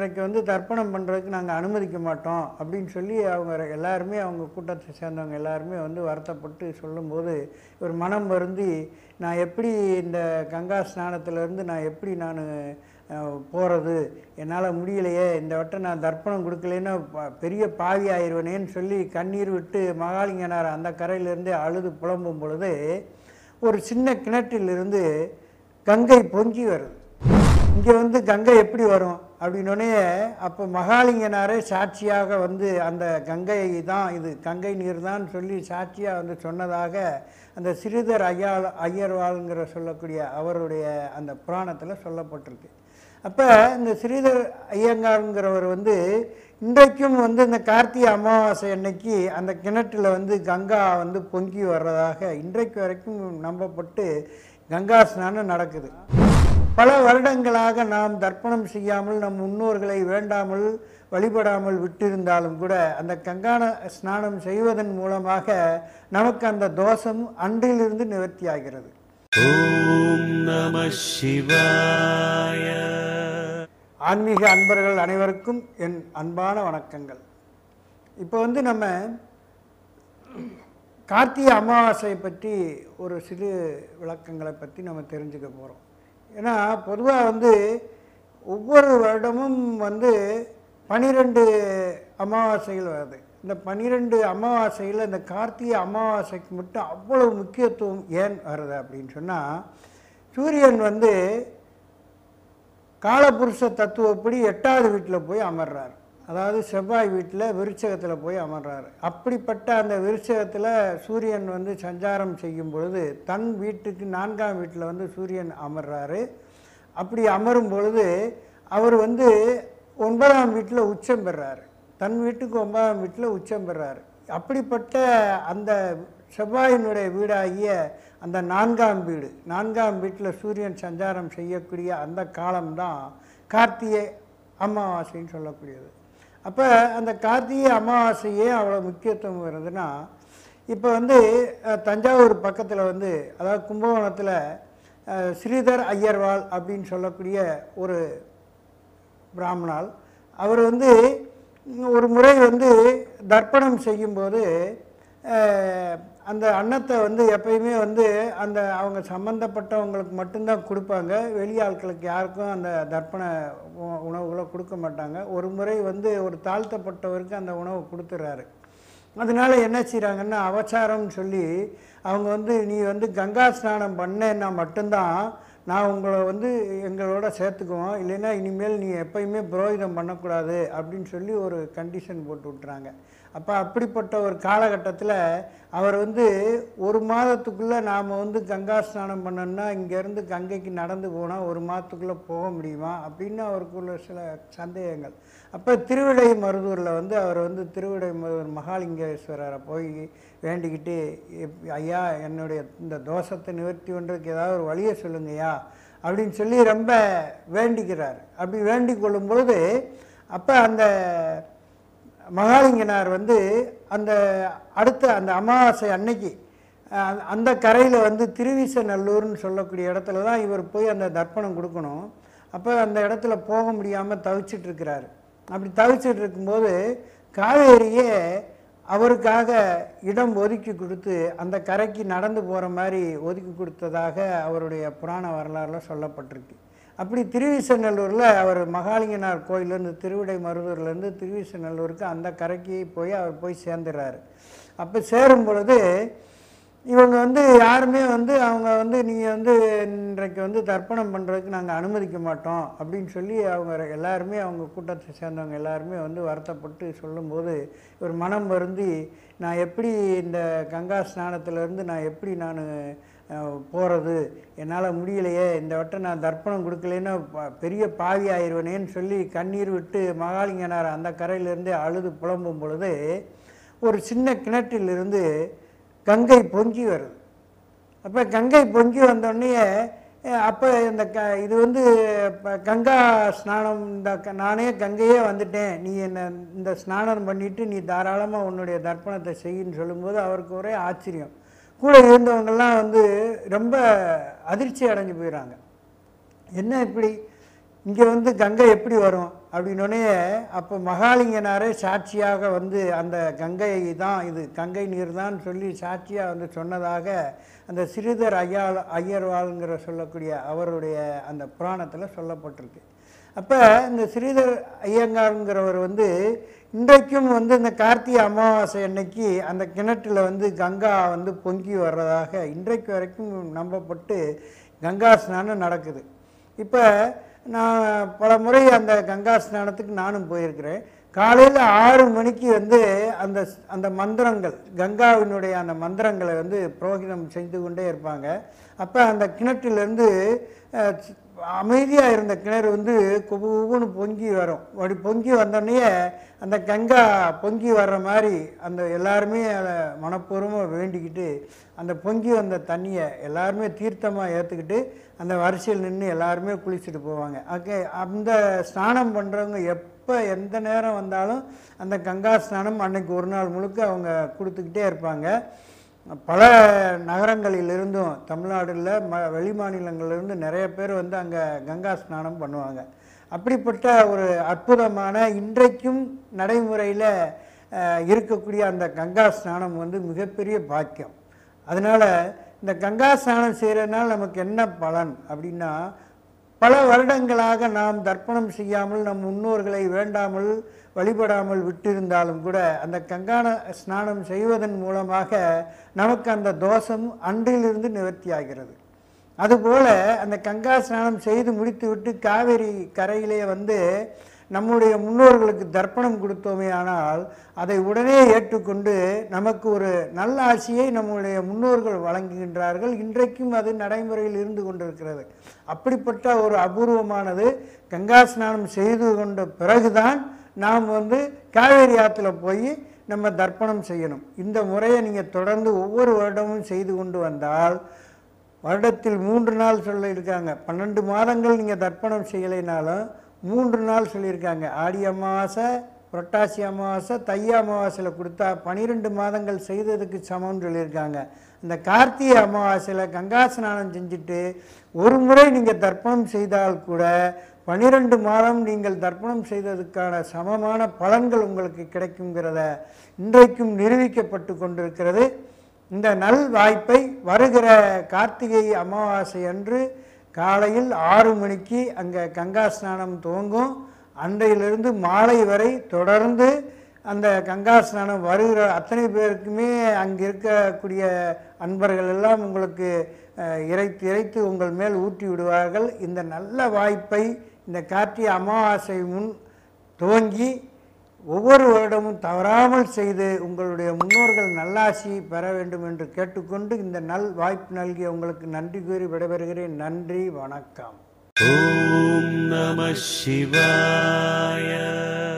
இன்றைக்கு வந்து தர்ப்பணம் பண்ணுறதுக்கு நாங்கள் அனுமதிக்க மாட்டோம் அப்படின்னு சொல்லி அவங்க எல்லாருமே அவங்க கூட்டத்தை சேர்ந்தவங்க எல்லாருமே வந்து வருத்தப்பட்டு சொல்லும்போது ஒரு மனம் வருந்தி நான் எப்படி இந்த கங்கா ஸ்நானத்திலேருந்து நான் எப்படி நான் போகிறது என்னால் முடியலையே இந்த வட்டம் நான் தர்ப்பணம் கொடுக்கலைன்னா ப- பெரிய பாவி ஆயிடுவேனேன்னு சொல்லி கண்ணீர் விட்டு மகாலிங்கனார் அந்த கரையிலேருந்து அழுது புலம்பும் பொழுது ஒரு சின்ன கிணற்றிலிருந்து கங்கை பொங்கி வருது இங்கே வந்து கங்கை எப்படி வரும் அப்படின்னோடனே அப்போ மகாலிங்கனாரே சாட்சியாக வந்து அந்த கங்கை தான் இது கங்கை நீர் தான் சொல்லி சாட்சியாக வந்து சொன்னதாக அந்த சிறிதர் ஐயா ஐயர்வாளுங்கிற சொல்லக்கூடிய அவருடைய அந்த புராணத்தில் சொல்லப்பட்டிருக்கு அப்போ இந்த ஸ்ரீதர் ஐயங்காருங்கிறவர் வந்து இன்றைக்கும் வந்து இந்த கார்த்திகை அமாவாசை அன்னைக்கு அந்த கிணற்றில் வந்து கங்கா வந்து பொங்கி வர்றதாக இன்றைக்கு வரைக்கும் நம்பப்பட்டு கங்கா ஸ்நானம் நடக்குது பல வருடங்களாக நாம் தர்ப்பணம் செய்யாமல் நம் முன்னோர்களை வேண்டாமல் வழிபடாமல் விட்டிருந்தாலும் கூட அந்த கங்கான ஸ்நானம் செய்வதன் மூலமாக நமக்கு அந்த தோஷம் அன்றிலிருந்து நிவர்த்தி ஆகிறது ॐ नमः शिवाय ஆன்மீக அன்பர்கள் அனைவருக்கும் என் அன்பான வணக்கங்கள் இப்போ வந்து நம்ம கார்த்திகை அமாவாசை பற்றி ஒரு சிறு விளக்கங்களை பற்றி நம்ம தெரிஞ்சுக்க போகிறோம் ஏன்னா பொதுவாக வந்து ஒவ்வொரு வருடமும் வந்து பனிரெண்டு அமாவாசைகள் வருது இந்த பனிரெண்டு அமாவாசையில் இந்த கார்த்திகை அமாவாசைக்கு மட்டும் அவ்வளவு முக்கியத்துவம் ஏன் வருது அப்படின்னு சொன்னால் சூரியன் வந்து காலபுருஷ தத்துவப்படி எட்டாவது வீட்டில் போய் அமர்றார் அதாவது செவ்வாய் வீட்டில் விருச்சகத்தில் போய் அமர்றாரு அப்படிப்பட்ட அந்த விருச்சகத்தில் சூரியன் வந்து சஞ்சாரம் செய்யும் பொழுது தன் வீட்டுக்கு நான்காம் வீட்டில் வந்து சூரியன் அமர்றாரு அப்படி அமரும் பொழுது அவர் வந்து ஒன்பதாம் வீட்டில் உச்சம் பெறாரு தன் வீட்டுக்கு ஒன்பதாம் வீட்டில் உச்சம் பெறாரு அப்படிப்பட்ட அந்த செவ்வாயினுடைய வீடாகிய அந்த நான்காம் வீடு நான்காம் வீட்டில் சூரியன் சஞ்சாரம் செய்யக்கூடிய அந்த காலம்தான் கார்த்திகை அமாவாசைன்னு சொல்லக்கூடியது அப்போ அந்த கார்த்திகை அமாவாசையே அவ்வளோ முக்கியத்துவம் வருதுன்னா இப்போ வந்து அஹ், தஞ்சாவூர் பக்கத்தில் வந்து அதாவது கும்பகோணத்தில் அஹ், ஸ்ரீதர் ஐயர்வாள் அப்படின்னு சொல்லக்கூடிய ஒரு பிராமணால் அவர் வந்து ஒரு முறை வந்து தர்ப்பணம் செய்யும்போது அஹ், அந்த அன்னத்தை வந்து எப்பயுமே வந்து அந்த அவங்க சம்மந்தப்பட்டவங்களுக்கு மட்டும்தான் கொடுப்பாங்க வெளியாட்களுக்கு யாருக்கும் அந்த தர்ப்பண உ- உணவுகளை கொடுக்க மாட்டாங்க ஒரு முறை வந்து ஒரு தாழ்த்தப்பட்டவருக்கு அந்த உணவு கொடுத்துட்றாரு அதனால என்ன செய்கிறாங்கன்னா அவசாரம்னு சொல்லி அவங்க வந்து நீ வந்து கங்கா ஸ்நானம் பண்ணேன்னா மட்டும்தான் நான் உங்களை வந்து எங்களோட சேர்த்துக்குவோம் இல்லைன்னா இனிமேல் நீ எப்பயுமே புரோகிதம் பண்ணக்கூடாது அப்படின்னு சொல்லி ஒரு கண்டிஷன் போட்டு விட்றாங்க அப்போ அப்படிப்பட்ட ஒரு காலகட்டத்தில் அவர் வந்து ஒரு மாதத்துக்குள்ளே நாம் வந்து கங்கா ஸ்நானம் பண்ணோம்னா இங்கேருந்து கங்கைக்கு நடந்து போனால் ஒரு மாதத்துக்குள்ளே போக முடியுமா அப்படின்னு அவருக்குள்ள சில சந்தேகங்கள் அப்போ திருவிடை மருதூரில் வந்து அவர் வந்து திருவிடை மருதூர் மகாலிங்கேஸ்வரரை போய் வேண்டிக்கிட்டு "எப்- ஐயா என்னுடைய இந்த தோஷத்தை நிவர்த்தி பண்ணுறதுக்கு ஏதாவது ஒரு வழியை சொல்லுங்கய்யா அப்படின்னு சொல்லி ரொம்ப வேண்டிக்கிறார் அப்படி வேண்டிக் கொள்ளும் பொழுது அப்போ அந்த மகாலிங்கனார் வந்து அந்த அடுத்த அந்த அமாவாசை அன்னைக்கு அஹ், அந்த கரையில் வந்து திருவிசநல்லூர்னு சொல்லக்கூடிய இடத்துல தான் இவர் போய் அந்த தர்ப்பணம் கொடுக்கணும் அப்போ அந்த இடத்துல போக முடியாமல் தவிச்சிட்டு இருக்கிறாரு அப்படி தவிச்சிட்டு இருக்கும்போது காவேரியே அவருக்காக இடம் ஒதுக்கி கொடுத்து அந்த கரைக்கு நடந்து போகிற மாதிரி ஒதுக்கி கொடுத்ததாக அவருடைய புராண வரலாறுல சொல்லப்பட்டிருக்கு அப்படி திருவிசநல்லூரில் அவர் மகாலிங்கனார் கோயிலேருந்து திருவிடை மருதூர்லேருந்து திருவிசநல்லூருக்கு அந்த கரைக்கு போய் அவர் போய் சேர்ந்துடுறாரு அப்போ சேரும் பொழுது இவங்க வந்து யாருமே வந்து அவங்க வந்து நீங்கள் வந்து இன்றைக்கு வந்து தர்ப்பணம் பண்ணுறதுக்கு நாங்கள் அனுமதிக்க மாட்டோம் அப்படின்னு சொல்லி அவங்க எல்லாருமே அவங்க கூட்டத்தை சேர்ந்தவங்க எல்லாருமே வந்து வருத்தப்பட்டு சொல்லும்போது ஒரு மனம் வருந்தி நான் எப்படி இந்த கங்கா ஸ்நானத்திலேருந்து நான் எப்படி நான் போகிறது என்னால் முடியலையே இந்த வட்டம் நான் தர்ப்பணம் கொடுக்கலைன்னா ப- பெரிய பாவி ஆயிடுவேனேன்னு சொல்லி கண்ணீர் விட்டு மகாலிங்கனார் அந்த கரையிலேருந்து அழுது புலம்பும் பொழுது ஒரு சின்ன கிணற்றிலிருந்து கங்கை பொங்கி வருது அப்போ கங்கை பொங்கி வந்தோடனே அப்போ இந்த க இது வந்து இப்ப கங்கா ஸ்நானம் இந்த க- நானே கங்கையே வந்துட்டேன் நீ என்ன இந்த ஸ்நானம் பண்ணிட்டு நீ தாராளமாக உன்னுடைய தர்ப்பணத்தை செய்யின்னு சொல்லும்போது அவருக்கு ஒரே ஆச்சரியம் கூட இருந்தவங்கெல்லாம் வந்து ரொம்ப அதிர்ச்சி அடைஞ்சு போயிடுறாங்க என்ன இப்படி இங்கே வந்து கங்கை எப்படி வரும் அப்படின்னோடனே அப்போ மகாலிங்கனாரே சாட்சியாக வந்து அந்த கங்கை தான் இது கங்கை நீர் தான் சொல்லி சாட்சியாக வந்து சொன்னதாக அந்த சிறிதர் ஐயா ஐயர்வாளுங்கிற சொல்லக்கூடிய அவருடைய அந்த புராணத்தில் சொல்லப்பட்டிருக்கு அப்போ இந்த ஸ்ரீதர் ஐயங்காருங்கிறவர் வந்து இன்றைக்கும் வந்து இந்த கார்த்திகை அமாவாசை அன்னைக்கு அந்த கிணற்றில் வந்து கங்கா வந்து பொங்கி வர்றதாக இன்றைக்கு வரைக்கும் நம்பப்பட்டு கங்கா ஸ்நானம் நடக்குது இப்போ நான் பல முறை அந்த கங்கா ஸ்நானத்துக்கு நானும் போயிருக்கிறேன் காலையில் ஆறு மணிக்கு வந்து அந்த அந்த மந்திரங்கள் கங்காவினுடைய அந்த மந்திரங்களை வந்து புரோகிதம் செய்து கொண்டே இருப்பாங்க அப்போ அந்த கிணற்றிலேருந்து அமைதியாக இருந்த கிணறு வந்து குபு குபுன்னு பொங்கி வரும் அப்படி பொங்கி வந்தோடனே அந்த கங்கா பொங்கி வர்ற மாதிரி அந்த எல்லாருமே அதை மனப்பூர்வமாக வேண்டிக்கிட்டு அந்த பொங்கி வந்த தண்ணியை எல்லாருமே தீர்த்தமாக ஏற்றுக்கிட்டு அந்த வரிசையில் நின்று எல்லாருமே குளிச்சுட்டு போவாங்க ஓகே அந்த ஸ்நானம் பண்ணுறவங்க எப்போ எந்த நேரம் வந்தாலும் அந்த கங்கா ஸ்நானம் அன்னைக்கு ஒரு நாள் முழுக்க அவங்க கொடுத்துக்கிட்டே இருப்பாங்க பல நகரங்களிலிருந்தும் தமிழ்நாடுல ம வெளி மாநிலங்களிலிருந்து நிறைய பேர் வந்து அங்கே கங்கா ஸ்நானம் பண்ணுவாங்க அப்படிப்பட்ட ஒரு அற்புதமான இன்றைக்கும் நடைமுறையில் இருக்கக்கூடிய அந்த கங்கா ஸ்நானம் வந்து மிகப்பெரிய பாக்கியம் அதனால் இந்த கங்கா ஸ்நானம் செய்கிறதுனால நமக்கு என்ன பலன் அப்படின்னா பல வருடங்களாக நாம் தர்ப்பணம் செய்யாமல் நம் முன்னோர்களை வேண்டாமல் வழிபடாமல் விட்டிருந்தாலும் கூட அந்த கங்கான ஸ்நானம் செய்வதன் மூலமாக நமக்கு அந்த தோஷம் அன்றிலிருந்து நிவர்த்தியாகிறது அதுபோல அந்த கங்கா ஸ்நானம் செய்து முடித்துவிட்டு காவேரி கரையிலே வந்து நம்முடைய முன்னோர்களுக்கு தர்ப்பணம் கொடுத்தோமே ஆனால் அதை உடனே ஏற்றுக்கொண்டு நமக்கு ஒரு நல்ல ஆசியை நம்முடைய முன்னோர்கள் வழங்குகின்றார்கள் இன்றைக்கும் அது நடைமுறையில் இருந்து கொண்டிருக்கிறது அப்படிப்பட்ட ஒரு அபூர்வமானது கங்கா ஸ்நானம் செய்து கொண்ட பிறகுதான் நாம் வந்து காவேரி ஆற்றுல போய் நம்ம தர்ப்பணம் செய்யணும் இந்த முறையை நீங்கள் தொடர்ந்து ஒவ்வொரு வருடமும் செய்து கொண்டு வந்தால் வருடத்தில் மூன்று நாள் சொல்லியிருக்காங்க பன்னெண்டு மாதங்கள் நீங்கள் தர்ப்பணம் செய்யலைனாலும் மூன்று நாள் சொல்லியிருக்காங்க ஆடி அமாவாசை புரட்டாசி அமாவாசை தை அமாவாசையில் கொடுத்தா பன்னிரெண்டு மாதங்கள் செய்ததுக்கு சமம்னு சொல்லியிருக்காங்க இந்த கார்த்திகை அமாவாசையில் கங்கா ஸ்நானம் செஞ்சுட்டு ஒரு முறை நீங்கள் தர்ப்பணம் செய்தால் கூட பன்னிரெண்டு மாதம் நீங்கள் தர்ப்பணம் செய்ததுக்கான சமமான பலன்கள் உங்களுக்கு கிடைக்குங்கிறத இன்றைக்கும் நிரூபிக்கப்பட்டு கொண்டிருக்கிறது இந்த நல் வாய்ப்பை வருகிற கார்த்திகை அமாவாசை அன்று காலையில் ஆறு மணிக்கு அங்கே கங்கா ஸ்நானம் துவங்கும் அன்றையிலிருந்து மாலை வரை தொடர்ந்து அந்த கங்கா ஸ்நானம் வருகிற அத்தனை பேருக்குமே அங்கே இருக்கக்கூடிய அன்பர்கள் எல்லாம் உங்களுக்கு அஹ், இறைத்து இறைத்து உங்கள் மேல் ஊற்றி விடுவார்கள் இந்த நல்ல வாய்ப்பை இந்த கார்த்திகை அமாவாசை முன் துவங்கி ஒவ்வொரு வருடமும் தவறாமல் செய்து உங்களுடைய முன்னோர்கள் நல்லாசி பெற வேண்டும் என்று கேட்டுக்கொண்டு இந்த நல் வாய்ப்பு நல்கிய உங்களுக்கு நன்றி கூறி விடைபெறுகிறேன் நன்றி வணக்கம் ॐ नमः शिवाय